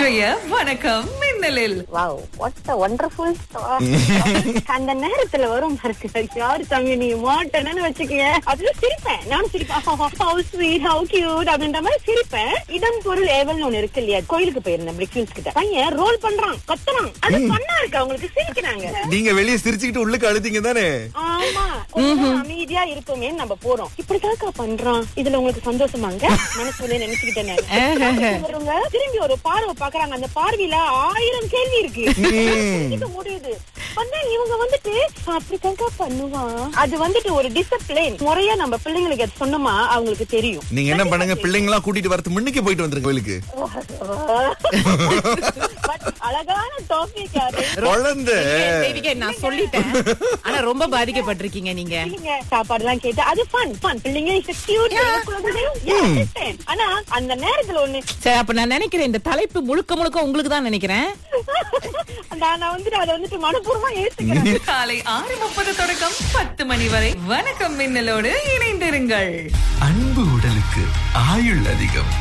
இன்றைய வணக்கம் மின்னலில் வாவ் வாட் அ வண்டர்ஃபுல் அந்த நேரத்துல வரும் பாருங்க யாரு தம்பி நீ மாட்டேன்னு வச்சுக்கங்க அதுல சிரிப்பேன் நானும் சிரிப்பேன் ஹவு ஸ்வீட் ஹவு கியூட் அப்படின்ற மாதிரி சிரிப்பேன் இடம் பொருள் ஏவல்னு ஒண்ணு இருக்கு இல்லையா கோயிலுக்கு போயிருந்தேன் பிரிக்யூன்ஸ் கிட்ட பையன் ரோல் பண்றான் கத்துறான் அது பண்ணா இருக்கு அவங்களுக்கு சிரிக்கிறாங்க நீங்க வெளியே சிரிச்சுக்கிட்டு உள்ளுக்கு அழுத்தீங்க தானே ஆமா கொஞ்சம் அமைதியா இருக்குமே நம்ம போறோம் இப்படிதாக்கா பண்றான் இதுல உங்களுக்கு சந்தோஷமாங்க மனசுல நினைச்சுக்கிட்டேன் நானு. இவருங்க திரும்பி ஒரு பார்வை பாக்குறாங்க அந்த பார்வையில ஆயிரம் கேள்வி இருக்கு புரிஞ்சுக்க முடியுது வந்து இவங்க வந்துட்டு அப்படித்தாக்கா பண்ணுவான் அது வந்துட்டு ஒரு டிசிப்ளின் முறையா நம்ம பிள்ளைங்களுக்கு அது சொன்னோமா அவங்களுக்கு தெரியும் நீங்க என்ன பண்ணுங்க பிள்ளைங்களா கூட்டிட்டு வரது முன்னுக்கு போயிட்டு வந்துருங்க கோயிலுக்கு But அழகான டாபிக் அது குழந்தை தேவிகா நான் சொல்லிட்டேன் ஆனா ரொம்ப பாதிக்கப்பட்டிருக்கீங்க நீங்க பிள்ளைங்க சாப்பாடு எல்லாம் கேட்டு அது ஃபன் ஃபன் பிள்ளைங்க இஸ் கியூட் ஆனா அந்த நேரத்துல ஒண்ணு சரி அப்ப நான் நினைக்கிறேன் இந்த தலைப்பு முழுக்க முழுக்க உங்களுக்கு தான் நினைக்கிறேன் நான் நான் வந்துட்டு அதை வந்துட்டு மனப்பூர்வமா ஏத்துக்கிறேன் காலை ஆறு முப்பது தொடக்கம் பத்து மணி வரை வணக்கம் மின்னலோடு இணைந்திருங்கள் அன்பு உடலுக்கு ஆயுள் அதிகம்